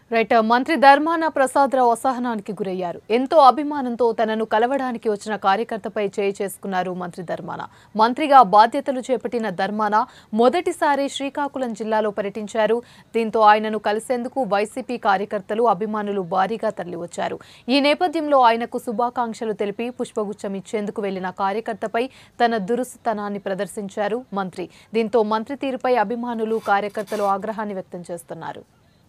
right మంత్రి ధర్మాన ప్రసాదరావు అసహనానికి గురయ్యారు ఎంతో అభిమానంతో తనను కలవడానికి వచ్చిన కార్యకర్తపై చేయి చేసుకున్నారు మంత్రి ధర్మాన మంత్రిగా బాధ్యతలు చేపట్టిన ధర్మాన మొదటిసారి శ్రీకాకుళం జిల్లాలో పర్యటించారు దీంతో ఆయనను కలిసేందుకు వైసీపీ కార్యకర్తలు అభిమానులు భారీగా తరలివచ్చారు ఈ నేపథ్యంలో ఆయనకు శుభాకాంక్షలు తెలిపి పుష్పగుచ్చం ఇచ్చేందుకు వెళ్లిన కార్యకర్తపై తన దురుసుతనాన్ని ప్రదర్శించారు మంత్రి దీంతో మంత్రి తీరుపై అభిమానులు కార్యకర్తలు ఆగ్రహాన్ని వ్యక్తం చేస్తున్నారు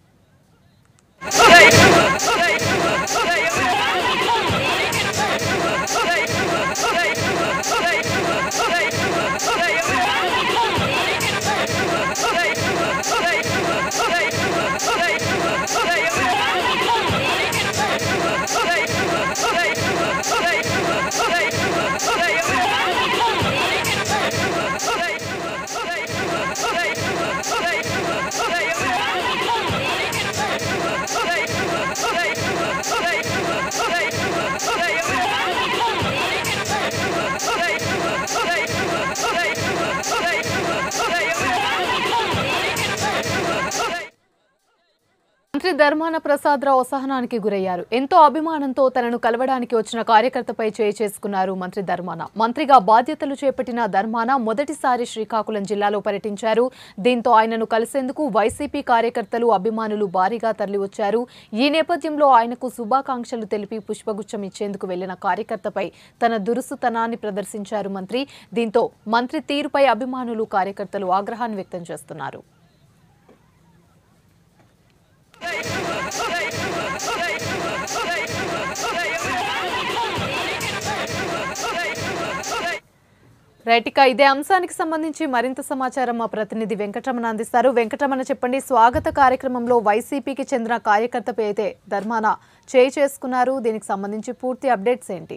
మంత్రి ధర్మాన ప్రసాదరావు అసహనానికి గురయ్యారు ఎంతో అభిమానంతో తనను కలవడానికి వచ్చిన కార్యకర్తపై చేయి చేసుకున్నారు మంత్రి ధర్మాన మంత్రిగా బాధ్యతలు చేపట్టిన ధర్మాన మొదటిసారి శ్రీకాకుళం జిల్లాలో పర్యటించారు దీంతో ఆయనను కలిసేందుకు వైసీపీ కార్యకర్తలు అభిమానులు భారీగా తరలివచ్చారు ఈ నేపథ్యంలో ఆయనకు శుభాకాంక్షలు తెలిపి పుష్పగుచ్చం ఇచ్చేందుకు వెళ్లిన కార్యకర్తపై తన దురుసుతనాన్ని ప్రదర్శించారు మంత్రి దీంతో మంత్రి తీరుపై అభిమానులు కార్యకర్తలు ఆగ్రహాన్ని వ్యక్తం చేస్తున్నారు రైట్ ఇక ఇదే అంశానికి సంబంధించి మరింత సమాచారం మా ప్రతినిధి వెంకటరమణ అందిస్తారు వెంకటరమణ చెప్పండి స్వాగత కార్యక్రమంలో వైసీపీకి చెందిన కార్యకర్తపై అయితే ధర్మాన చేయి చేసుకున్నారు దీనికి సంబంధించి పూర్తి అప్డేట్స్ ఏంటి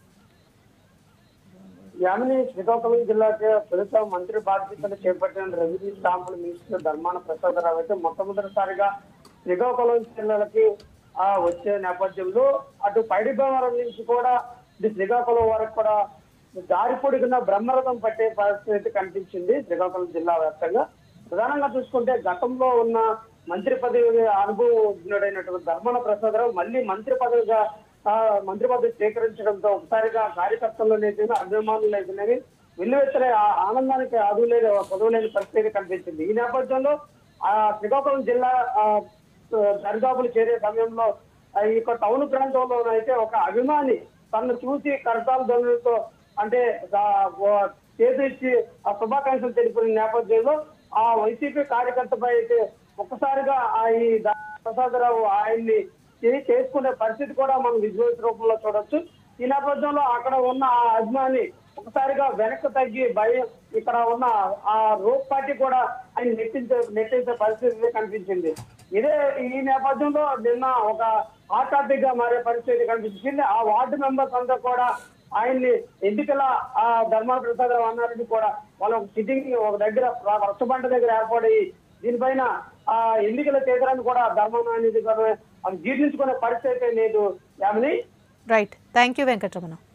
యామిని శ్రీకాకుళం జిల్లాకి తొలుత మంత్రి బాధ్యతలు చేపట్టిన రెవెన్యూ స్టాంపుల మినిస్టర్ ధర్మాన ప్రసాదరావు అయితే మొట్టమొదటిసారిగా శ్రీకాకుళం జిల్లాలకి ఆ వచ్చే నేపథ్యంలో అటు పైడిభవరం నుంచి కూడా ఇటు శ్రీకాకుళం వరకు కూడా దారి పొడిగిన బ్రహ్మరథం పట్టే పరిస్థితి కనిపించింది శ్రీకాకుళం జిల్లా వ్యాప్తంగా ప్రధానంగా చూసుకుంటే గతంలో ఉన్న మంత్రి పదవి అనుభవజ్ఞుడైనటువంటి ధర్మాన ప్రసాదరావు మళ్ళీ మంత్రి పదవిగా ఆ మంత్రి పదవి స్వీకరించడంతో ఒకసారిగా కార్యకర్తల్లో నేతలు అభిమానులు నేతలని వెల్లువెత్తలే ఆ ఆనందానికి అదులేని పదవి లేని పరిస్థితి కనిపించింది ఈ నేపథ్యంలో ఆ శ్రీకాకుళం జిల్లా ఆ, దరిదాపులు చేరే సమయంలో ఆ, ఈ యొక్క టౌన్ ప్రాంతంలో అయితే ఒక అభిమాని తనను చూసి కరతాల ధ్వనులతో అంటే ఆ, ఓ- చేతి ఇచ్చి ఆ శుభాకాంక్షలు తెలిపిన నేపథ్యంలో ఆ వైసీపీ కార్యకర్తపై అయితే ఒక్కసారిగా ఆ ఈ దా- ప్రసాదరావు ఆయన్ని చేయి చేసుకునే పరిస్థితి కూడా మనం విజువల్స్ రూపంలో చూడొచ్చు ఈ నేపథ్యంలో అక్కడ ఉన్న ఆ అభిమాని ఒకసారిగా వెనక్కి తగ్గి భయం ఇక్కడ ఉన్న ఆ రోప్ పార్టీ కూడా ఆయన నెట్టించే నెట్టించే పరిస్థితి కనిపించింది ఇదే ఈ నేపథ్యంలో నిన్న ఒక హాట్ టాపిక్ గా మారే పరిస్థితి కనిపించింది ఆ వార్డు మెంబర్స్ అంతా కూడా ఆయన్ని ఎన్నికల ఆ ధర్మాన ప్రసాదరావు అన్నారని కూడా వాళ్ళ ఒక సిట్టింగ్ ఒక దగ్గర రచ్చబండ దగ్గర ఏర్పడి దీనిపైన ఆ ఎన్నికల చేతరాన్ని కూడా ధర్మం అనేది కూడా అది జీర్ణించుకునే పరిస్థితి అయితే లేదు Yamini right thank you Venkataramana